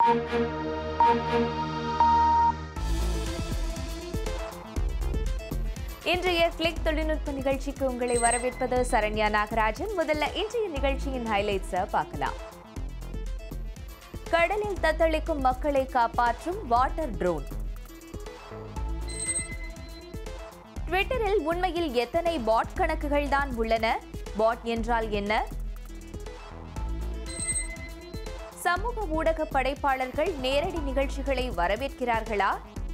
இன்றைய கிளிக் தொழில்நுட்ப நிகழ்ச்சிக்கு உங்களை வரவேற்பது சரண்யா நாகராஜன் முதல்ல இன்றைய நிகழ்ச்சியின் ஹைலைட்ஸை பார்க்கலாம் கடலில் தத்தளிக்கும் மக்களை காப்பாற்றும் வாட்டர் ட்ரோன் ட்விட்டரில் உண்மையில் எத்தனை பாட் கணக்குகள் தான் உள்ளன பாட் என்றால் என்ன சமூக ஊடக படைப்பாளர்கள் நேரடி நிகழ்ச்சிகளை வரவேற்கிறார்களா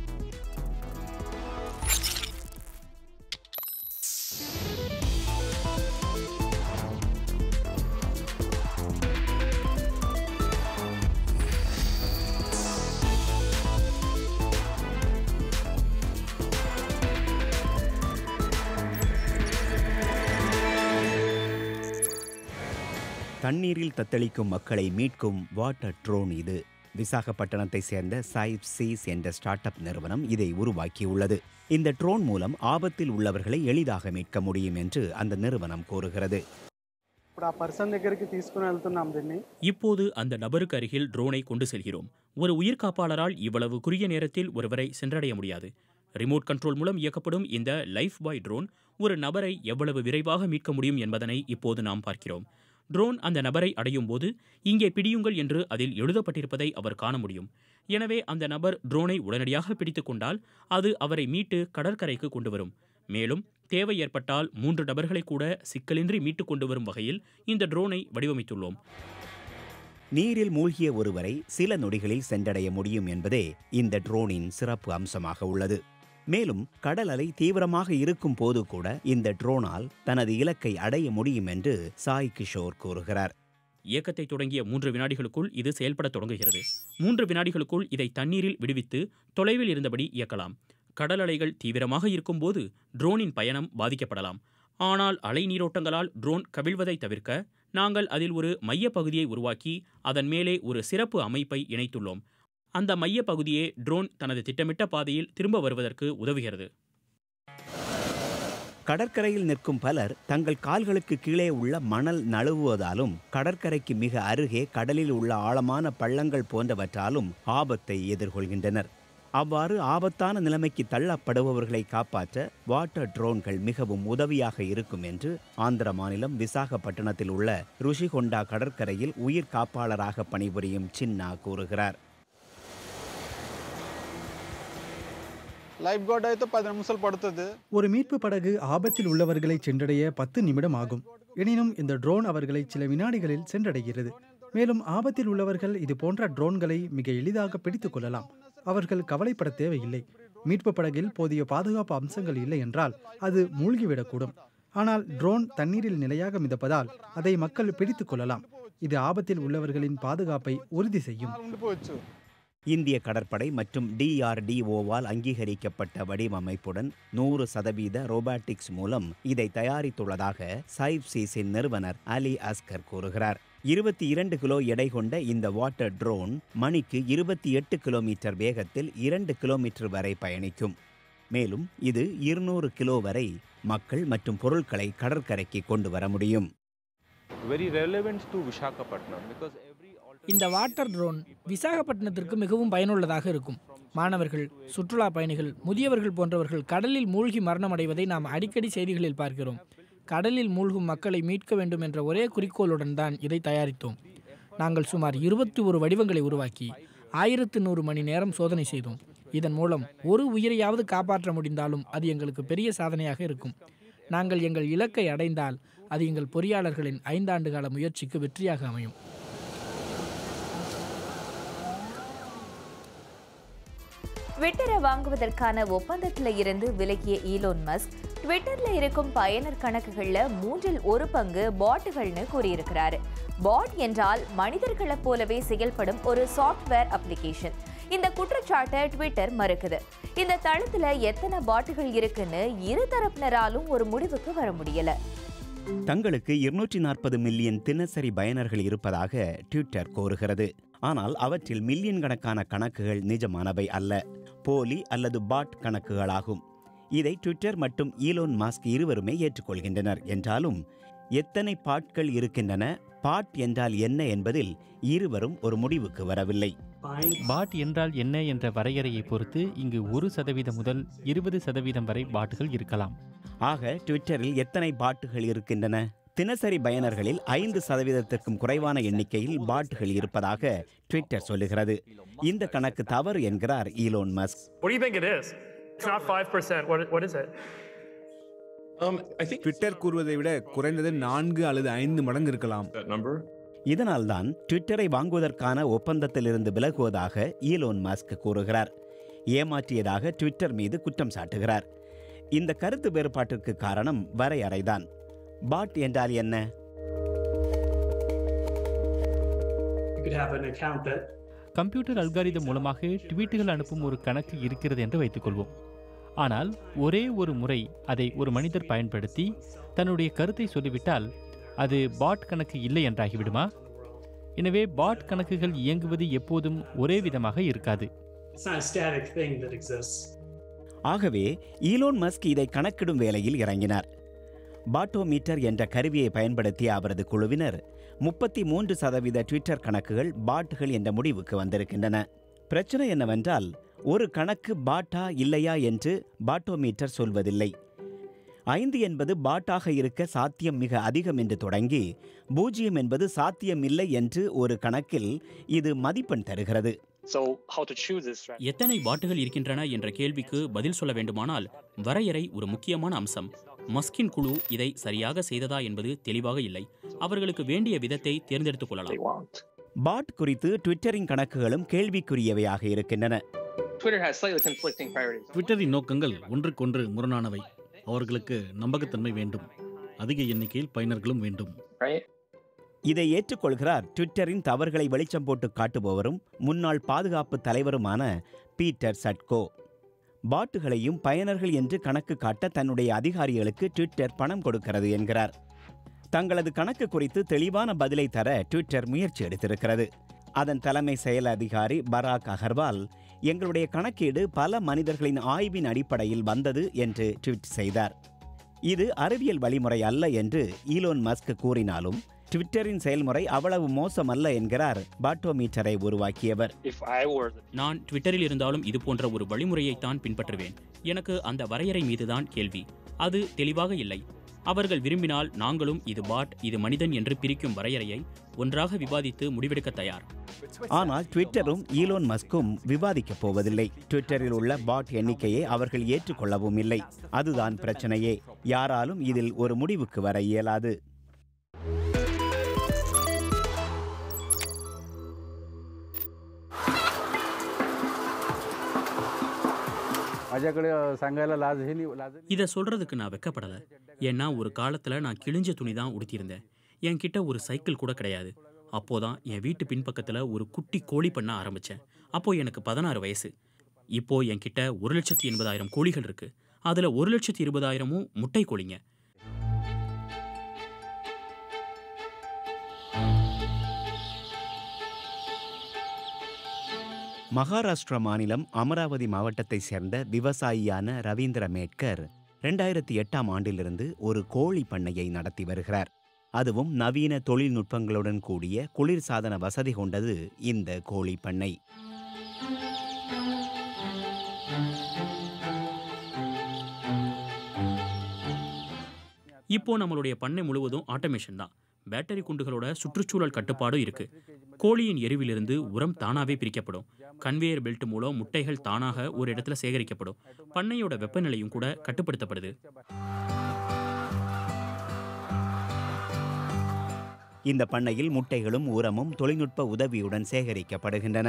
தண்ணீரில் தத்தளிக்கும் மக்களை மீட்கும் வாட்டர் ட்ரோன் இது விசாகப்பட்டினத்தை சேர்ந்த சாயிப் சீஸ் என்ற ஸ்டார்ட் அப் நிறுவனம் இதை உருவாக்கியுள்ளது இந்த ட்ரோன் மூலம் ஆபத்தில் உள்ளவர்களை எளிதாக மீட்க முடியும் என்று அந்த நிறுவனம் கூறுகிறது ఇప్పుడు ఆ పర్సన్ దగ్గరికి తీసుకుని వెళ్తున్నాం దీన్ని இப்போது அந்த நபருக்கு அருகில் ட்ரோனை கொண்டு செல்கிறோம் ஒரு உயிர்காப்பாளரால் இவ்வளவு குறுகிய நேரத்தில் ஒருவரை சென்றடைய முடியாது ரிமோட் கண்ட்ரோல் மூலம் இயக்கப்படும் இந்த லைஃப் பாய் ட்ரோன் ஒரு நபரை எவ்வளவு விரைவாக மீட்க முடியும் என்பதனை இப்போது நாம் பார்க்கிறோம் ட்ரோன் அந்த நபரை அடையும் போது இங்கே பிடியுங்கள் என்று அதில் எழுதப்பட்டிருப்பதை அவர் காண முடியும் எனவே அந்த நபர் ட்ரோனை உடனடியாக பிடித்துக் கொண்டால் அது அவரை மீட்டு கடற்கரைக்கு கொண்டு வரும் மேலும் தேவை ஏற்பட்டால் மூன்று நபர்களை கூட சிக்கலின்றி மீட்டுக் கொண்டு வரும் வகையில் இந்த ட்ரோனை வடிவமைத்துள்ளோம் நீரில் மூழ்கிய ஒருவரை சில நொடிகளில் சென்றடைய முடியும் என்பதே இந்த ட்ரோனின் சிறப்பு அம்சமாக உள்ளது மேலும் கடல் அலை தீவிரமாக இருக்கும் போது கூட இந்த ட்ரோனால் தனது இலக்கை அடைய முடியும் என்று சாய் கிஷோர் கூறுகிறார் இயக்கத்தை தொடங்கிய மூன்று வினாடிகளுக்குள் இது செயல்படத் தொடங்குகிறது மூன்று வினாடிகளுக்குள் இதை தண்ணீரில் விடுவித்து தொலைவில் இருந்தபடி இயக்கலாம் கடல் அலைகள் தீவிரமாக இருக்கும்போது ட்ரோனின் பயணம் பாதிக்கப்படலாம் ஆனால் அலை நீரோட்டங்களால் ட்ரோன் கவிழ்வதை தவிர்க்க நாங்கள் அதில் ஒரு மையப் பகுதியை உருவாக்கி அதன் மேலே ஒரு சிறப்பு அமைப்பை இணைத்துள்ளோம் அந்த மையப் பகுதியே ட்ரோன் தனது திட்டமிட்ட பாதையில் திரும்ப வருவதற்கு உதவுகிறது கடற்கரையில் நிற்கும் பலர் தங்கள் கால்களுக்கு கீழே உள்ள மணல் நழுவுவதாலும் கடற்கரைக்கு மிக அருகே கடலில் உள்ள ஆழமான பள்ளங்கள் போன்றவற்றாலும் ஆபத்தை எதிர்கொள்கின்றனர் அவ்வாறு ஆபத்தான நிலைமைக்கு தள்ளப்படுபவர்களை காப்பாற்ற வாட்டர் ட்ரோன்கள் மிகவும் உதவியாக இருக்கும் என்று ஆந்திர மாநிலம் விசாகப்பட்டினத்தில் உள்ள ருஷிகொண்டா கடற்கரையில் உயிர் காப்பாளராக பணிபுரியும் சின்னா கூறுகிறார் లైఫ్ గార్డ్ అయితే పది నిమిషాలు పడుతుంది ஒரு மீட்பு படகு ஆபத்தில் உள்ளவர்களை சென்றடைய பத்து நிமிடம் ஆகும் எனினும் இந்த ட்ரோன் அவர்களை சில வினாடிகளில் சென்றடைகிறது மேலும் ஆபத்தில் உள்ளவர்கள் இது போன்ற ட்ரோன்களை மிக எளிதாக பிடித்துக் கொள்ளலாம் அவர்கள் கவலைப்பட தேவையில்லை மீட்பு படகில் போதிய பாதுகாப்பு அம்சங்கள் இல்லை என்றால் அது மூழ்கிவிடக்கூடும் ஆனால் ட்ரோன் தண்ணீரில் நிலையாக மிதப்பதால் அதை மக்கள் பிடித்துக் கொள்ளலாம் இது ஆபத்தில் உள்ளவர்களின் பாதுகாப்பை உறுதி செய்யும் ఉండిపోవచ్చు இந்திய கடற்படை மற்றும் டிஆர்டிஓவால் அங்கீகரிக்கப்பட்ட வடிவமைப்புடன் நூறு சதவீத ரோபாட்டிக்ஸ் மூலம் இதை தயாரித்துள்ளதாக சைப் சீஸின் நிறுவனர் அலி அஸ்கர் கூறுகிறார் இருபத்தி இரண்டு கிலோ எடை கொண்ட இந்த வாட்டர் ட்ரோன் மணிக்கு இருபத்தி எட்டு கிலோமீட்டர் வேகத்தில் இரண்டு கிலோமீட்டர் வரை பயணிக்கும் மேலும் இது இருநூறு கிலோ வரை மக்கள் மற்றும் பொருட்களை கடற்கரைக்கு கொண்டு வர முடியும் very relevant to Visakhapatnam because every இந்த வாட்டர் ட்ரோன் விசாகப்பட்டினத்திற்கு மிகவும் பயனுள்ளதாக இருக்கும் மாணவர்கள் சுற்றுலா பயணிகள் முதியவர்கள் போன்றவர்கள் கடலில் மூழ்கி மரணமடைவதை நாம் அடிக்கடி செய்திகளில் பார்க்கிறோம் கடலில் மூழ்கும் மக்களை மீட்க வேண்டும் என்ற ஒரே குறிக்கோளுடன் தான் இதை தயாரித்தோம் நாங்கள் சுமார் இருபத்தி ஒரு வடிவங்களை உருவாக்கி ஆயிரத்து நூறு மணி நேரம் சோதனை செய்தோம் இதன் மூலம் ஒரு உயிரையாவது காப்பாற்ற முடிந்தாலும் அது எங்களுக்கு பெரிய சாதனையாக இருக்கும் நாங்கள் எங்கள் இலக்கை அடைந்தால் அது எங்கள் பொறியாளர்களின் ஐந்தாண்டு கால முயற்சிக்கு வெற்றியாக அமையும் ட்விட்டரை வாங்குவதற்கான ஒப்பந்தத்தில் இருந்து விலகிய ஈலோன் மஸ்க் ட்விட்டர்ல இருக்கும் பயனர் கணக்குகள்ல மூன்றில் ஒரு பங்கு பாட்டுகள்னு கூறியிருக்கிறாரு பாட் என்றால் மனிதர்களைப் போலவே செயல்படும் ஒரு சாஃப்ட்வேர் அப்ளிகேஷன் இந்த குற்றச்சாட்டை ட்விட்டர் மறுக்குது இந்த தளத்துல எத்தனை பாட்டுகள் இருக்குன்னு இரு தரப்பினராலும் ஒரு முடிவுக்கு வர முடியல தங்களுக்கு இருநூற்றி நாற்பது மில்லியன் தினசரி பயனர்கள் இருப்பதாக ட்விட்டர் கோருகிறது ஆனால் அவற்றில் மில்லியன் கணக்கான கணக்குகள் நிஜமானவை அல்ல போலி அல்லது பாட் கணக்குகளாகும் இதை ட்விட்டர் மற்றும் ஈலோன் மாஸ்க் இருவருமே ஏற்றுக்கொள்கின்றனர் என்றாலும் எத்தனை பாட்கள் இருக்கின்றன பாட் என்றால் என்ன என்பதில் இருவரும் ஒரு முடிவுக்கு வரவில்லை பாட் என்றால் என்ன என்ற வரையறையை பொறுத்து இங்கு ஒரு சதவீதம் முதல் இருபது சதவீதம் வரை பாட்டுகள் இருக்கலாம் ஆக ட்விட்டரில் எத்தனை பாட்டுகள் இருக்கின்றன தினசரி பயனர்களில் ஐந்து சதவீதத்திற்கும் குறைவான எண்ணிக்கையில் பாட்டுகள் இருப்பதாக ட்விட்டர் சொல்லுகிறது இந்த கணக்கு தவறு என்கிறார் Elon Musk What do you think it is? It's not 5%. What, what is it? Twitter கூறுவதை விட குறைந்தது நான்கு அல்லது ஐந்து மடங்கு இருக்கலாம் இதனால்தான் ட்விட்டரை வாங்குவதற்கான ஒப்பந்தத்திலிருந்து விலகுவதாக ஈலோன் மஸ்க் கூறுகிறார் ஏமாற்றியதாக ட்விட்டர் மீது குற்றம் சாட்டுகிறார் இந்த கருத்து வேறுபாட்டிற்கு காரணம் வரையறைதான் பாட் என்றால் என்ன You could have an account that computer algorithm மூலமாக ட்வீட்டுகள் அனுப்பும் ஒரு கணக்கு இருக்கிறது என்று வைத்துக்கொள்வோம் ஆனால் ஒரே ஒரு முறை அதை ஒரு மனிதர் பயன்படுத்தி தன்னுடைய கருத்தை சொல்லிவிட்டால் அது பாட் கணக்கு இல்லை என்றாகிவிடுமா எனவே பாட் கணக்குகள் இயங்குவது எப்போதும் ஒரே விதமாக இருக்காது it's not a static thing that exists. ஆகவே ஈலோன் மஸ்க் இதை கணக்கிடும் வேலையில் இறங்கினார் பாட்டோமீட்டர் என்ற கருவியை பயன்படுத்திய அவரது குழுவினர் முப்பத்தி மூன்று சதவீத ட்விட்டர் கணக்குகள் பாட்டுகள் என்ற முடிவுக்கு வந்திருக்கின்றன பிரச்சனை என்னவென்றால் ஒரு கணக்கு பாட்டா இல்லையா என்று பாட்டோமீட்டர் சொல்வதில்லை ஐந்து என்பது பாட்டாக இருக்க சாத்தியம் மிக அதிகம் என்று தொடங்கி பூஜ்ஜியம் என்பது சாத்தியம் இல்லை என்று ஒரு கணக்கில் இது மதிப்பெண் தருகிறது So, how to choose this? Right? எத்தனை பாட்டுகள் இருக்கின்றன என்ற கேள்விக்கு பதில் சொல்ல வேண்டுமானால் வரையறை ஒரு முக்கியமான அம்சம் மஸ்கின் குழு இதை சரியாக செய்ததா என்பது தெளிவாக இல்லை அவர்களுக்கு வேண்டிய விதத்தை தேர்ந்தெடுத்துக் கொள்ளலாம் பாட் குறித்து ட்விட்டரின் கணக்குகளும் கேள்விக்குரியவையாக இருக்கின்றன Twitter has slightly conflicting priorities. ட்விட்டரின் நோக்கங்கள் ஒன்றுக்கொன்று முரணானவை அவர்களுக்கு நம்பகத்தன்மை வேண்டும் அதிக எண்ணிக்கையில் பயனர்களும் வேண்டும் Right? இதை ஏற்றுக்கொள்கிறார் ட்விட்டரின் தவறுகளை வெளிச்சம் போட்டு காட்டுபவரும் முன்னாள் பாதுகாப்பு தலைவருமான பீட்டர் சட்கோ பாட்டுகளையும் பயனர்கள் என்று கணக்கு காட்ட தன்னுடைய அதிகாரிகளுக்கு ட்விட்டர் பணம் கொடுக்கிறது என்கிறார் தங்களது கணக்கு குறித்து தெளிவான பதிலை தர ட்விட்டர் முயற்சி எடுத்திருக்கிறது அதன் தலைமை செயல் அதிகாரி பராக் அகர்வால் எங்களுடைய கணக்கீடு பல மனிதர்களின் ஆய்வின் அடிப்படையில் வந்தது என்று ட்வீட் செய்தார் இது அறிவியல் வழிமுறை அல்ல என்று ஈலோன் மஸ்க் கூறினாலும் ட்விட்டரின் செயல்முறை அவ்வளவு மோசமல்ல என்கிறார் பாட்டோமீட்டரை உருவாக்கியவர் If I were the நான் ட்விட்டரில் இருந்தாலும் இது போன்ற ஒரு வழிமுறையைத்தான் பின்பற்றுவேன் எனக்கு அந்த வரையறை மீதுதான் கேள்வி அது தெளிவாக இல்லை அவர்கள் விரும்பினால் நாங்களும் இது பாட் இது மனிதன் என்று பிரிக்கும் வரையறையை ஒன்றாக விவாதித்து முடிவெடுக்க தயார் ஆனால் ட்விட்டரும் ஈலோன் மஸ்கும் விவாதிக்கப் போவதில்லை ட்விட்டரில் உள்ள பாட் எண்ணிக்கையை அவர்கள் ஏற்றுக்கொள்ளவும் இல்லை அதுதான் பிரச்சனையே யாராலும் இதில் ஒரு முடிவுக்கு வர இயலாது माझ्याकडे अ, सांगायला लाजही नाही लाज இதை சொல்றதுக்கு நான் வெக்கப்படல ஏன்னா ஒரு காலத்துல நான் கிழிஞ்ச துணி தான் உடுத்தியிருந்தேன் என்கிட்ட ஒரு சைக்கிள் கூட கிடையாது அப்போதான் என் வீட்டு பின்பக்கத்துல ஒரு குட்டி கோழி பண்ண ஆரம்பிச்சேன் அப்போ எனக்கு பதினாறு வயசு இப்போ என்கிட்ட ஒரு லட்சத்தி எண்பதாயிரம் கோழிகள் இருக்கு அதுல ஒரு லட்சத்தி இருபதாயிரமும் முட்டை கோழிங்க மகாராஷ்டிரா மாநிலம் அமராவதி மாவட்டத்தைச் சேர்ந்த விவசாயியான ரவீந்திர மேட்கர் ரெண்டாயிரத்தி எட்டாம் ஆண்டிலிருந்து ஒரு கோழி பண்ணையை நடத்தி வருகிறார் அதுவும் நவீன தொழில்நுட்பங்களுடன் கூடிய குளிர்சாதன வசதி கொண்டது இந்த கோழி பண்ணை இப்போ நம்மளுடைய பண்ணை முழுவதும் ஆட்டோமேஷன் தான் பேட்டரி குண்டுகளோட சுற்றுச்சூழல் கட்டுப்பாடும் இருக்கு கோழியின் எருவிலிருந்து உரம் தானாவே பிரிக்கப்படும் கன்வேயர் பெல்ட் மூலம் முட்டைகள் தானாக ஒரு இடத்துல சேகரிக்கப்படும் பண்ணையோட வெப்பநிலையும் கூட கட்டுப்படுத்தப்படுது இந்த பண்ணையில் முட்டைகளும் உரமும் தொழில்நுட்ப உதவியுடன் சேகரிக்கப்படுகின்றன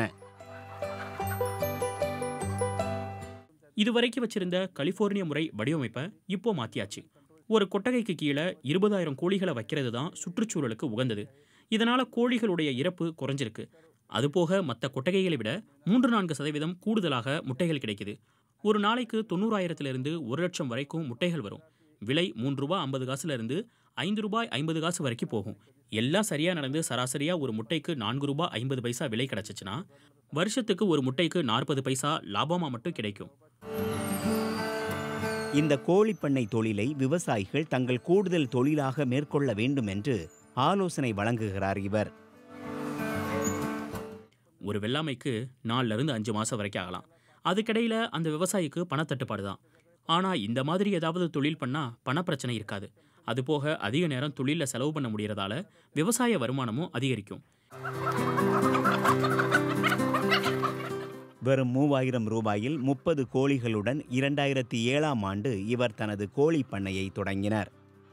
இதுவரைக்கும் வச்சிருந்த கலிஃபோர்னியா முறை வடிவமைப்பை இப்போ மாத்தியாச்சு ஒரு கொட்டகைக்கு கீழே இருபதாயிரம் கோழிகளை வைக்கிறது தான் சுற்றுச்சூழலுக்கு உகந்தது இதனால கோழிகளுடைய இறப்பு குறைஞ்சிருக்கு அதுபோக மற்ற கொட்டகைகளை விட மூன்று நான்கு சதவீதம் கூடுதலாக முட்டைகள் கிடைக்குது ஒரு நாளைக்கு தொண்ணூறாயிரத்திலிருந்து ஒரு லட்சம் வரைக்கும் முட்டைகள் வரும் விலை மூன்று ரூபாய் ஐம்பது காசுல இருந்து ஐந்து ரூபாய் ஐம்பது காசு வரைக்கும் போகும் எல்லாம் சரியா நடந்து சராசரியா ஒரு முட்டைக்கு நான்கு ரூபாய் ஐம்பது பைசா விலை கிடைச்சிச்சுன்னா வருஷத்துக்கு ஒரு முட்டைக்கு நாற்பது பைசா லாபமா மட்டும் கிடைக்கும் இந்த கோழிப்பண்ணை தொழிலை விவசாயிகள் தங்கள் கூடுதல் தொழிலாக மேற்கொள்ள வேண்டும் என்று ஆலோசனை வழங்குகிறார் இவர் ஒரு வெள்ளாமைக்கு நாலுல இருந்து அஞ்சு மாதம் வரைக்கும் ஆகலாம் அதுக்கிடையில் அந்த விவசாயிக்கு பணத்தட்டுப்பாடு தான் ஆனால் இந்த மாதிரி ஏதாவது தொழில் பண்ணால் பணப்பிரச்சனை இருக்காது அது போக அதிக நேரம் தொழிலில் செலவு பண்ண முடியறதால விவசாய வருமானமும் அதிகரிக்கும் வெறும் மூவாயிரம் ரூபாயில் முப்பது கோழிகளுடன் இரண்டாயிரத்தி ஏழாம் ஆண்டு இவர் தனது கோழி பண்ணையை தொடங்கினார்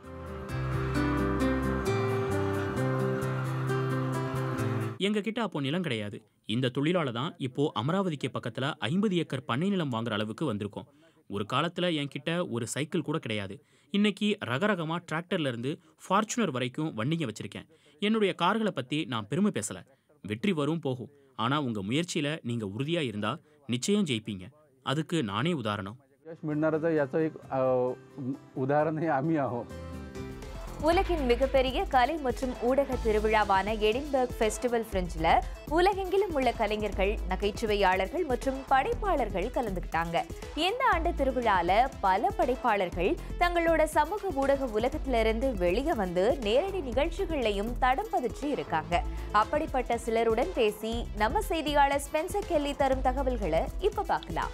எங்க கிட்ட அப்போ நிலம் கிடையாது இந்த தொழிலால தான் இப்போ அமராவதிக்கு பக்கத்துல ஐம்பது ஏக்கர் பண்ணை நிலம் வாங்குற அளவுக்கு வந்திருக்கோம் ஒரு காலத்துல என்கிட்ட ஒரு சைக்கிள் கூட கிடையாது இன்னைக்கு ரகரகமா டிராக்டர்ல இருந்து ஃபார்ச்சுனர் வரைக்கும் வண்டிங்க வச்சிருக்கேன் என்னுடைய கார்களை பத்தி நான் பெருமை பேசல வெற்றி வரும் போகும் ஆனா உங்க முயற்சியில நீங்க உறுதியா இருந்தா நிச்சயம் ஜெயிப்பீங்க அதுக்கு நானே உதாரணம் यश मिळणारं याचं एक अ, उदाहरण हे आम्ही आहोत உலகின் மிகப்பெரிய கலை மற்றும் ஊடக திருவிழாவான எடின்பர்க் ஃபெஸ்டிவல் ஃப்ரெஞ்சில் உலகெங்கிலும் உள்ள கலைஞர்கள் நகைச்சுவையாளர்கள் மற்றும் படைப்பாளர்கள் கலந்துக்கிட்டாங்க இந்த ஆண்டு திருவிழால பல படைப்பாளர்கள் தங்களோட சமூக ஊடக உலகத்திலிருந்து வெளியே வந்து நேரடி நிகழ்ச்சிகள்லையும் தடம் பதிச்சு இருக்காங்க அப்படிப்பட்ட சிலருடன் பேசி நம்ம செய்தியாளர் ஸ்பென்சர் கெல்லி தரும் தகவல்களை இப்ப பார்க்கலாம்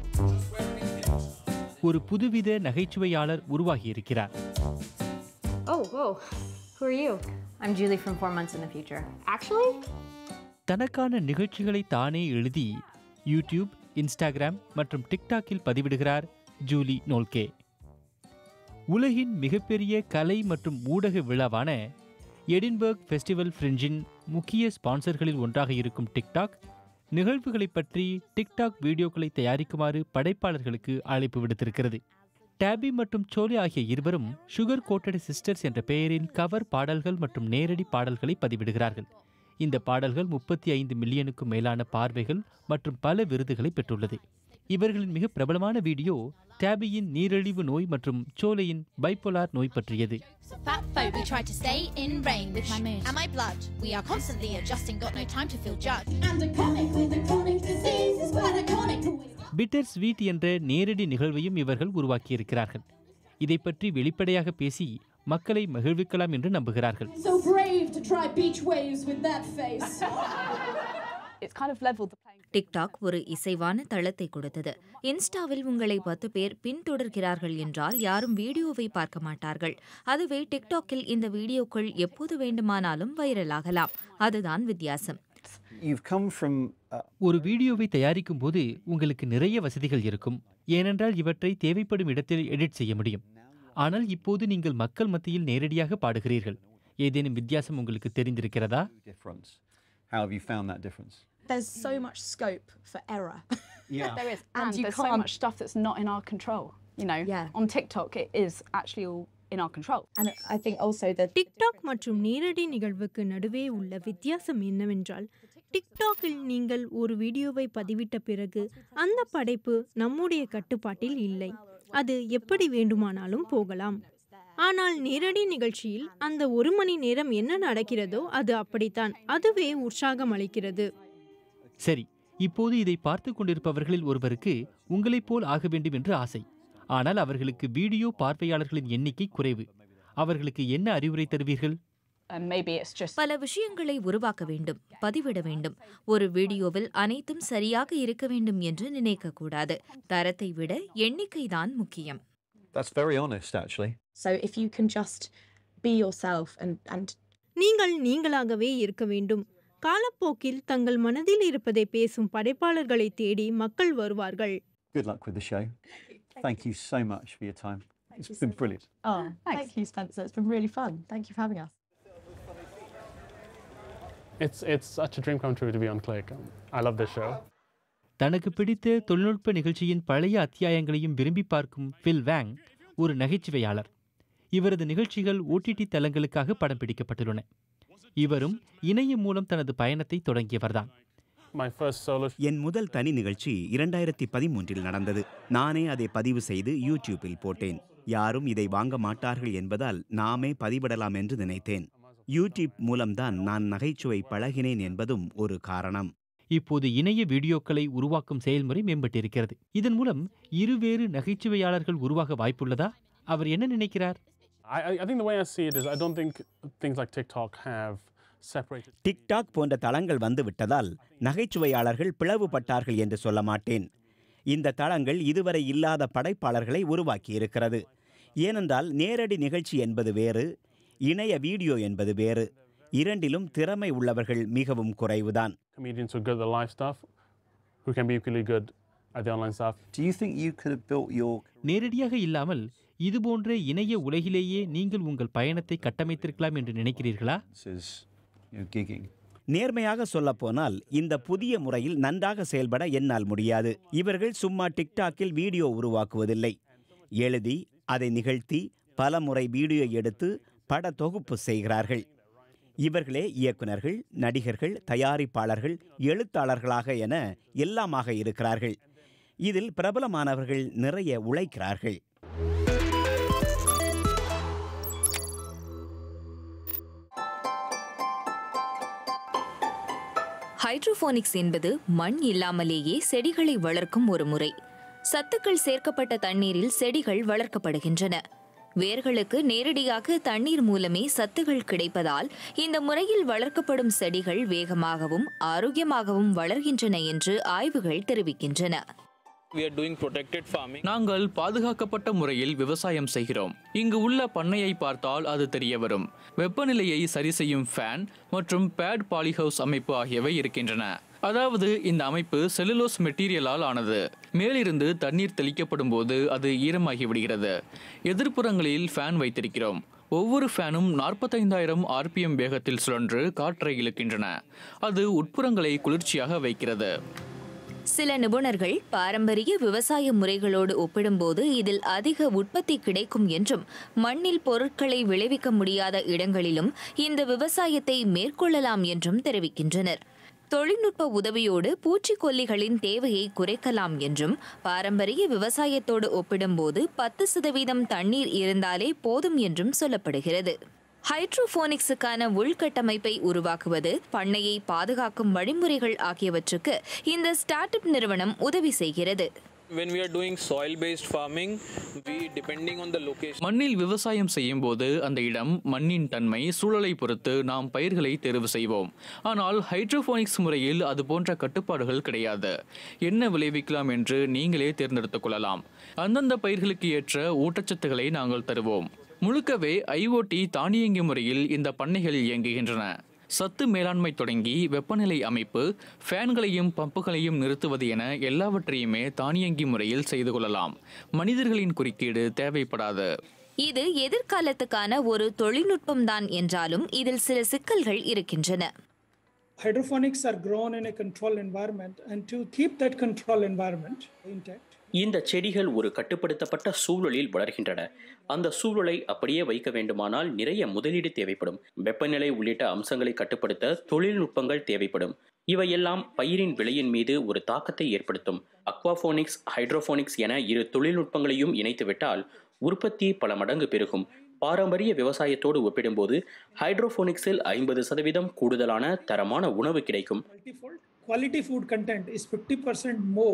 ஒரு புதுவித நகைச்சுவையாளர் உருவாகியிருக்கிறார் Oh, whoa. Who are you? I'm Julie from Four Months in the Future. Actually? தனக்கான நிகழ்ச்சிகளை தானே எழுதி யூடியூப் இன்ஸ்டாகிராம் மற்றும் டிக்டாக்கில் பதிவிடுகிறார் ஜூலி நோல்கே உலகின் மிகப்பெரிய கலை மற்றும் ஊடக விழாவான எடின்பர்க் ஃபெஸ்டிவல் ஃப்ரிஞ்சின் முக்கிய ஸ்பான்சர்களில் ஒன்றாக இருக்கும் டிக்டாக் நிகழ்வுகளைப் பற்றி டிக்டாக் வீடியோக்களை தயாரிக்குமாறு படைப்பாளர்களுக்கு அழைப்பு விடுத்திருக்கிறது டேபி மற்றும் சோலி ஆகிய இருவரும் சுகர் கோட்டட் சிஸ்டர்ஸ் என்ற பெயரில் கவர் பாடல்கள் மற்றும் நேரடி பாடல்களை பதிவிடுகிறார்கள் இந்த பாடல்கள் முப்பத்தி ஐந்து மில்லியனுக்கும் மேலான பார்வைகள் மற்றும் பல விருதுகளை பெற்றுள்ளது இவர்களின் மிக பிரபலமான வீடியோ டேபியின் நீரிழிவு நோய் மற்றும் சோலையின் பைப்போலார் நோய் பற்றியது Fat folk, we try to stay in range. With my mood. And my blood. We are constantly adjusting, got no time to feel judged. And a comic with a chronic disease is quite iconic. Bitter sweet என்ற நேரடி நிகழ்வையும் இவர்கள் உருவாக்கியிருக்கிறார்கள் இதை பற்றி வெளிப்படையாக பேசி மக்களை மகிழ்விக்கலாம் என்று நம்புகிறார்கள் So brave to try beach waves with that face. It's kind of leveled the playing TikTok ஒரு இசைவான தளத்தை கொடுத்தது இன்ஸ்டாவில் உங்களை பத்து பேர் பின்தொடர்கிறார்கள் என்றால் யாரும் வீடியோவை பார்க்க மாட்டார்கள் அதுவே டிக்டாக்கில் இந்த வீடியோக்கள் எப்போது வேண்டுமானாலும் வைரலாகலாம் அதுதான் வித்தியாசம் You've come from uh, ஒரு வீடியோவை தயாரிக்கும் போது உங்களுக்கு நிறைய வசதிகள் இருக்கும் ஏனென்றால் இவற்றை தேவைப்படும் இடத்தில் எடிட் செய்ய முடியும் ஆனால் இப்போது நீங்கள் மக்கள் மத்தியில் நேரடியாக பாடுகிறீர்கள் ஏதேனும் வித்தியாசம் உங்களுக்கு தெரிந்திருக்கிறதா difference. How have you found that difference? There's so much scope for error. Yeah. there is. And And, you there's so can't- much stuff that's not in our control. You know, on TikTok, it is actually all in our control. And I think also that TikTok மற்றும் நேரடி நிகழ்வுக்கு நடுவே உள்ள வித்தியாசம் என்னவென்றால் டிக்டாக்கில் நீங்கள் ஒரு வீடியோவை பதிவிட்ட பிறகு அந்த படைப்பு நம்முடைய கட்டுப்பாட்டில் இல்லை அது எப்படி வேண்டுமானாலும் போகலாம் ஆனால் நேரடி நிகழ்ச்சியில் அந்த ஒரு மணி நேரம் என்ன நடக்கிறதோ அது அப்படித்தான் அதுவே உற்சாகம் அளிக்கிறது சரி இப்போது இதை பார்த்து கொண்டிருப்பவர்களில் ஒருவருக்கு உங்களைப் போல் ஆக வேண்டும் என்று ஆசை ஆனால் அவர்களுக்கு வீடியோ பார்வையாளர்களின் எண்ணிக்கை குறைவு அவர்களுக்கு என்ன அறிவுரை தருவீர்கள் And maybe it's just பல விஷயங்களை உருவாக்க வேண்டும் பதிவிட வேண்டும் ஒரு வீடியோவில் அனைத்தும் சரியாக இருக்க வேண்டும் என்று நினைக்கக்கூடாது தரத்தை விட எண்ணிக்கைதான் முக்கியம் That's very honest, actually. So if you can just be yourself and and நீங்கள் நீங்களாகவே இருக்க வேண்டும் காலப்போக்கில் தங்கள் மனதில் இருப்பதை பேசும் படைப்பாளர்களை தேடி மக்கள் வருவார்கள் Good luck with the show. Thank you so much for your time. It's been brilliant. Oh, thank you, Spencer. It's been really fun. Thank you for having us. It's it's such a dream come true to be on Click. I love this show. தனக்கு பிடித்த தொழில்நுட்ப நிகழ்ச்சியின் பழைய அத்தியாயங்களையும் விரும்பி பார்க்கும் fill வேங் ஒரு நகைச்சுவையாளர் இவரது நிகழ்ச்சிகள் ஓடிடி தளங்களுக்காக படம் பிடிக்கப்பட்டுள்ளன இவரும் இணையம் மூலம் தனது பயணத்தை தொடங்கியவர்தான் My first solo என் முதல் தனி நிகழ்ச்சி இரண்டாயிரத்தி பதிமூன்றில் நடந்தது நானே அதை பதிவு செய்து யூடியூப்பில் போட்டேன் யாரும் இதை வாங்க மாட்டார்கள் என்பதால் நாமே பதிவிடலாம் என்று நினைத்தேன் யூடியூப் மூலம்தான் நான் நகைச்சுவை பழகினேன் என்பதும் ஒரு காரணம் இப்போது இணைய வீடியோக்களை உருவாக்கும் செயல்முறை மேம்பட்டிருக்கிறது இதன் மூலம் இருவேறு நகைச்சுவையாளர்கள் உருவாக வாய்ப்புள்ளதா அவர் என்ன நினைக்கிறார் I, I I think the way I see it is I don't think things like TikTok have separated. TikTok போன்ற தளங்கள் வந்துவிட்டதால் நகைச்சுவையாளர்கள் பிளவுபட்டார்கள் என்று சொல்ல மாட்டேன் இந்த தளங்கள் இதுவரை இல்லாத படைப்பாளர்களை உருவாக்கியிருக்கிறது ஏனென்றால் நேரடி நிகழ்ச்சி என்பது வேறு இணைய வீடியோ என்பது வேறு இரண்டிலும் திறமை உள்ளவர்கள் மிகவும் குறைவுதான் Comedians who are good at the live stuff, who can be equally good at the online stuff. Do you think you could have built your நேரடியாக இல்லாமல் இதுபோன்ற இணைய உலகிலேயே நீங்கள் உங்கள் பயணத்தை கட்டமைத்திருக்கலாம் என்று நினைக்கிறீர்களா is, you know, gigging? நேர்மையாக சொல்லப்போனால் இந்த புதிய முறையில் நன்றாக செயல்பட என்னால் முடியாது இவர்கள் சும்மா டிக்டாக்கில் வீடியோ உருவாக்குவதில்லை எழுதி அதை நிகழ்த்தி பல முறை வீடியோ எடுத்து பட தொகுப்பு செய்கிறார்கள் இவர்களே இயக்குனர்கள் நடிகர்கள் தயாரிப்பாளர்கள் எழுத்தாளர்களாக என எல்லாமாக இருக்கிறார்கள் இதில் பிரபலமானவர்கள் நிறைய உழைக்கிறார்கள் ஹைட்ரோபோனிக்ஸ் என்பது மண் இல்லாமலேயே செடிகளை வளர்க்கும் ஒரு முறை சத்துக்கள் சேர்க்கப்பட்ட தண்ணீரில் செடிகள் வளர்க்கப்படுகின்றன வேர்களுக்கு நேரடியாக தண்ணீர் மூலமே சத்துகள் கிடைப்பதால் இந்த முறையில் வளர்க்கப்படும் செடிகள் வேகமாகவும் ஆரோக்கியமாகவும் வளர்கின்றன என்று ஆய்வுகள் தெரிவிக்கின்றன We are doing protected farming. நாங்கள் பாதுகாக்கப்பட்ட முறையில் விவசாயம் செய்கிறோம் இங்கு உள்ள பண்ணையை பார்த்தால் அது தெரிய வரும் வெப்பநிலையை சரி செய்யும் ஃபேன் மற்றும் பேட் பாலிஹவுஸ் அமைப்பு ஆகியவை இருக்கின்றன அதாவது இந்த அமைப்பு செல்லுலோஸ் மெட்டீரியலால் ஆனது மேலிருந்து தண்ணீர் தெளிக்கப்படும் போது அது ஈரமாகி விடுகிறது எதிர்ப்புறங்களில் ஃபேன் வைத்திருக்கிறோம் ஒவ்வொரு ஃபேனும் நாற்பத்தைந்தாயிரம் ஆர்பிஎம் வேகத்தில் சுழன்று காற்றை இழுக்கின்றன அது உட்புறங்களை குளிர்ச்சியாக வைக்கிறது சில நிபுணர்கள் பாரம்பரிய விவசாய முறைகளோடு ஒப்பிடும்போது இதில் அதிக உற்பத்தி கிடைக்கும் என்றும் மண்ணில் பொருட்களை விளைவிக்க முடியாத இடங்களிலும் இந்த விவசாயத்தை மேற்கொள்ளலாம் என்றும் தெரிவிக்கின்றனர் தொழில்நுட்ப உதவியோடு பூச்சிக்கொல்லிகளின் தேவையை குறைக்கலாம் என்றும் பாரம்பரிய விவசாயத்தோடு ஒப்பிடும்போது பத்து சதவீதம் தண்ணீர் இருந்தாலே போதும் என்றும் சொல்லப்படுகிறது ஹைட்ரோபோனிக்ஸுக்கான உள்கட்டமைப்பை உருவாக்குவது பண்ணையை பாதுகாக்கும் வழிமுறைகள் ஆகியவற்றுக்கு இந்த ஸ்டார்ட் அப் நிறுவனம் உதவி செய்கிறது When we are doing soil based farming, we depending on the location. மண்ணில் விவசாயம் செய்யும் போது அந்த இடம் மண்ணின் தன்மை சூழலை பொறுத்து நாம் பயிர்களை தேர்வு செய்வோம் ஆனால் ஹைட்ரோபோனிக்ஸ் முறையில் அது போன்ற கட்டுப்பாடுகள் கிடையாது என்ன விளைவிக்கலாம் என்று நீங்களே தேர்ந்தெடுத்துக் கொள்ளலாம் அந்தந்த பயிர்களுக்கு ஏற்ற ஊட்டச்சத்துக்களை நாங்கள் தருவோம் முழுக்கவே ஐஓடி தானியங்கி முறையில் இந்த பண்ணைகள் இயங்குகின்றன சத்து மேலாண்மை தொடங்கி வெப்பநிலை அமைப்பு ஃபேன்களையும் பம்புகளையும் நிறுத்துவது என எல்லாவற்றையுமே தானியங்கி முறையில் செய்து கொள்ளலாம் மனிதர்களின் குறுக்கீடு தேவைப்படாது இது எதிர்காலத்துக்கான ஒரு தொழில்நுட்பம்தான் என்றாலும் இதில் சில சிக்கல்கள் இருக்கின்றன Hydroponics are grown in a controlled environment, and to keep that controlled environment intact, இந்த செடிகள் ஒரு கட்டுப்படுத்தப்பட்ட சூழலில் வளர்கின்றன அந்த சூழலை அப்படியே வைக்க வேண்டுமானால் நிறைய முதலீடு தேவைப்படும் வெப்பநிலை உள்ளிட்ட அம்சங்களை கட்டுப்படுத்த தொழில்நுட்பங்கள் தேவைப்படும் இவையெல்லாம் பயிரின் விலையின் மீது ஒரு தாக்கத்தை ஏற்படுத்தும் அக்வாபோனிக்ஸ் ஹைட்ரோபோனிக்ஸ் என இரு தொழில்நுட்பங்களையும் இணைத்துவிட்டால் உற்பத்தி பல மடங்கு பெருகும் பாரம்பரிய விவசாயத்தோடு ஒப்பிடும்போது ஹைட்ரோபோனிக்ஸில் ஐம்பது சதவீதம் கூடுதலான தரமான உணவு கிடைக்கும் quality food content is 50% more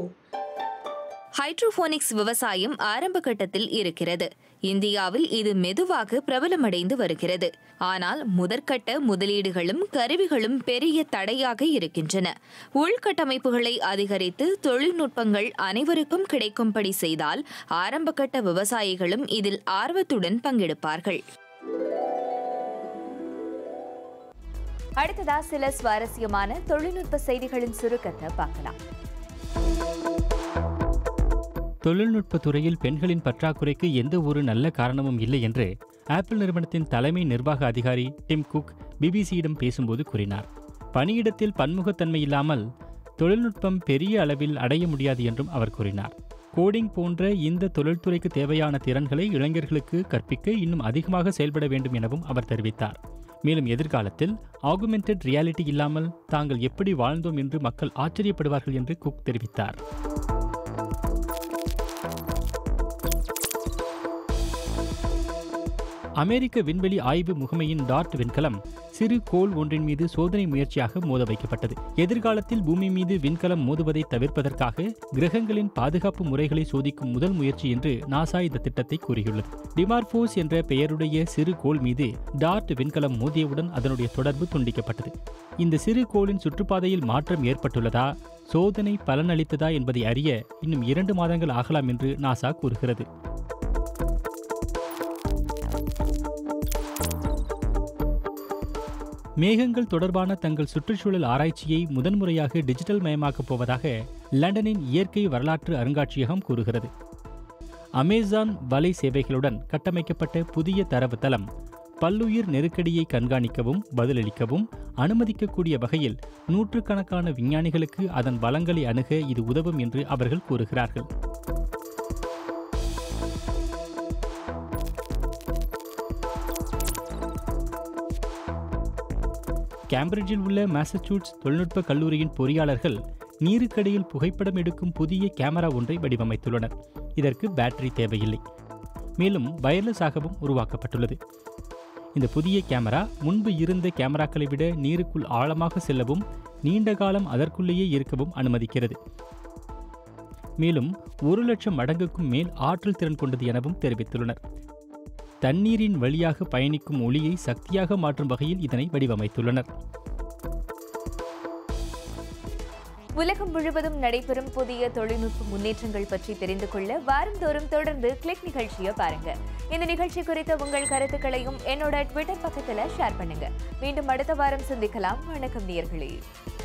hydroponics விவசாயம் ஆரம்ப கட்டத்தில் இருக்கிறது இந்தியாவில் இது மெதுவாக பிரபலமடைந்து வருகிறது ஆனால் முதற்கட்ட முதலீடுகளும் கருவிகளும் பெரிய தடையாக இருக்கின்றன உள்கட்டமைப்புகளை அதிகரித்து தொழில்நுட்பங்கள் அனைவருக்கும் கிடைக்கும்படி செய்தால் ஆரம்பகட்ட விவசாயிகளும் இதில் ஆர்வத்துடன் பங்கெடுப்பார்கள் அடுத்ததா சில சுவாரஸ்யமான தொழில்நுட்ப செய்திகளின் சுருக்கத்தை பார்க்கலாம் தொழில்நுட்ப துறையில் பெண்களின் பற்றாக்குறைக்கு எந்த ஒரு நல்ல காரணமும் இல்லை என்று ஆப்பிள் நிறுவனத்தின் தலைமை நிர்வாக அதிகாரி டிம் குக் பிபிசியிடம் பேசும்போது கூறினார் பணியிடத்தில் பன்முகத்தன்மை இல்லாமல் தொழில்நுட்பம் பெரிய அளவில் அடைய முடியாது என்றும் அவர் கூறினார் கோடிங் போன்ற இந்த தொழில்துறைக்கு தேவையான திறன்களை இளைஞர்களுக்கு கற்பிக்க இன்னும் அதிகமாக செயல்பட வேண்டும் எனவும் அவர் தெரிவித்தார் மேலும் எதிர்காலத்தில் ஆகுமெண்டட் ரியாலிட்டி இல்லாமல் தாங்கள் எப்படி வாழ்ந்தோம் என்று மக்கள் ஆச்சரியப்படுவார்கள் என்று குக் தெரிவித்தார் அமெரிக்க விண்வெளி ஆய்வு முகமையின் டார்ட் விண்கலம் சிறு கோள் ஒன்றின் மீது சோதனை முயற்சியாக மோத வைக்கப்பட்டது எதிர்காலத்தில் பூமி மீது விண்கலம் மோதுவதை தவிர்ப்பதற்காக கிரகங்களின் பாதுகாப்பு முறைகளை சோதிக்கும் முதல் முயற்சி என்று நாசா இந்த திட்டத்தை கூறியுள்ளது டிமார்போஸ் என்ற பெயருடைய சிறு கோள் மீது டார்ட் விண்கலம் மோதியவுடன் அதனுடைய தொடர்பு துண்டிக்கப்பட்டது இந்த சிறு கோளின் சுற்றுப்பாதையில் மாற்றம் ஏற்பட்டுள்ளதா சோதனை பலனளித்ததா என்பதை அறிய இன்னும் இரண்டு மாதங்கள் ஆகலாம் என்று நாசா கூறுகிறது மேகங்கள் தொடர்பான தங்கள் சுற்றுச்சூழல் ஆராய்ச்சியை முதன்முறையாக டிஜிட்டல் மயமாக்கப் போவதாக லண்டனின் இயற்கை வரலாற்று அருங்காட்சியகம் கூறுகிறது அமேசான் வலை சேவைகளுடன் கட்டமைக்கப்பட்ட புதிய தரவுத்தளம் பல்லுயிர் நெருக்கடியை கண்காணிக்கவும் பதிலளிக்கவும் அனுமதிக்கக்கூடிய வகையில் நூற்றுக்கணக்கான விஞ்ஞானிகளுக்கு அதன் வளங்களை அணுக இது உதவும் என்று அவர்கள் கூறுகிறார்கள் கேம்பிரிட்ஜில் உள்ள மாசச்சூட்ஸ் தொழில்நுட்ப கல்லூரியின் பொறியாளர்கள் நீருக்கடியில் புகைப்படம் எடுக்கும் புதிய கேமரா ஒன்றை வடிவமைத்துள்ளனர் இதற்கு பேட்டரி தேவையில்லை மேலும் வயர்லெஸாகவும் உருவாக்கப்பட்டுள்ளது இந்த புதிய கேமரா முன்பு இருந்த கேமராக்களை விட நீருக்குள் ஆழமாக செல்லவும் நீண்ட காலம் அதற்குள்ளேயே இருக்கவும் அனுமதிக்கிறது மேலும் ஒரு லட்சம் மடங்குக்கும் மேல் ஆற்றல் திறன் கொண்டது எனவும் தெரிவித்துள்ளனர் தண்ணீரின் வழியாக பயணிக்கும் ஒளியை சக்தியாக மாற்றும் வகையில் இதனை வடிவமைத்துள்ளனர் உலகம் முழுவதும் நடைபெறும் புதிய தொழில்நுட்ப முன்னேற்றங்கள் பற்றி தெரிந்து கொள்ள வாரந்தோறும் தொடர்ந்து கிளிக் நிகழ்ச்சியை பாருங்க இந்த நிகழ்ச்சி குறித்த உங்கள் கருத்துக்களையும் என்னோட ட்விட்டர் பக்கத்துல ஷேர் பண்ணுங்க மீண்டும் அடுத்த வாரம் சந்திக்கலாம் வணக்கம் நேயர்களே